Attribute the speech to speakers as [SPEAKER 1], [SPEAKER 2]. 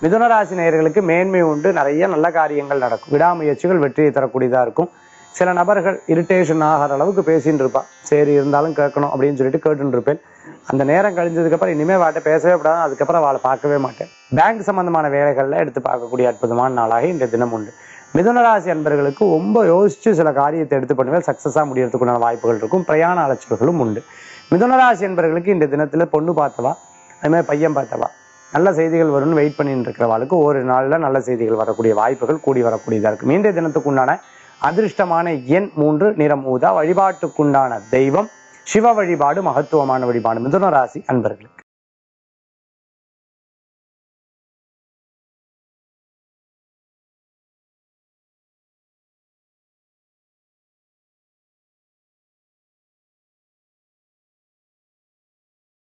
[SPEAKER 1] மிதுன ராசி நேயர்களுக்கு மேன்மை உண்டு நிறைய நல்ல காரியங்கள் நடக்கும் விடாமுயற்சிகள் வெற்றியை தரக்கூடியதா இருக்கும் சில நபர்கள் இரிட்டேஷன் ஆகிற அளவுக்கு பேசின்னு இருப்பா சரி இருந்தாலும் கேட்கணும் அப்படின்னு சொல்லிட்டு கேட்டுன்னு இருப்பேன் அந்த நேரம் கழிஞ்சதுக்கு அப்புறம் இனிமே வாட்ட பேசவே கூடாது அதுக்கப்புறம் அவளை பார்க்கவே மாட்டேன் பேங்க் சம்பந்தமான வேலைகள்ல எடுத்து பார்க்கக்கூடிய அற்புதமான நாளாக இந்த தினம் உண்டு மிதுனராசி அன்பர்களுக்கு ரொம்ப யோசிச்சு சில காரியத்தை எடுத்து பண்ணுவேன் சக்சஸா முடியறதுக்குண்டான வாய்ப்புகள் இருக்கும் பிரயாண அலைச்சல்களும் உண்டு மிதுனராசி என்பவர்களுக்கு இந்த தினத்துல பொண்ணு பார்த்தவா அது மாதிரி பையன் பார்த்தவா நல்ல செய்திகள் வரும்னு வெயிட் பண்ணிட்டு இருக்கிறவாளுக்கு ஒரு நாள்ல நல்ல செய்திகள் வரக்கூடிய வாய்ப்புகள் கூடி வரக்கூடியதா இருக்கும் இன்றைய தினத்துக்குண்டான அதிர்ஷ்டமான எண் மூன்று நிறம் ஊதா வழிபாட்டுக்குண்டான தெய்வம் சிவ வழிபாடு மகத்துவமான வழிபாடு மிதுன ராசி அன்பர்கள்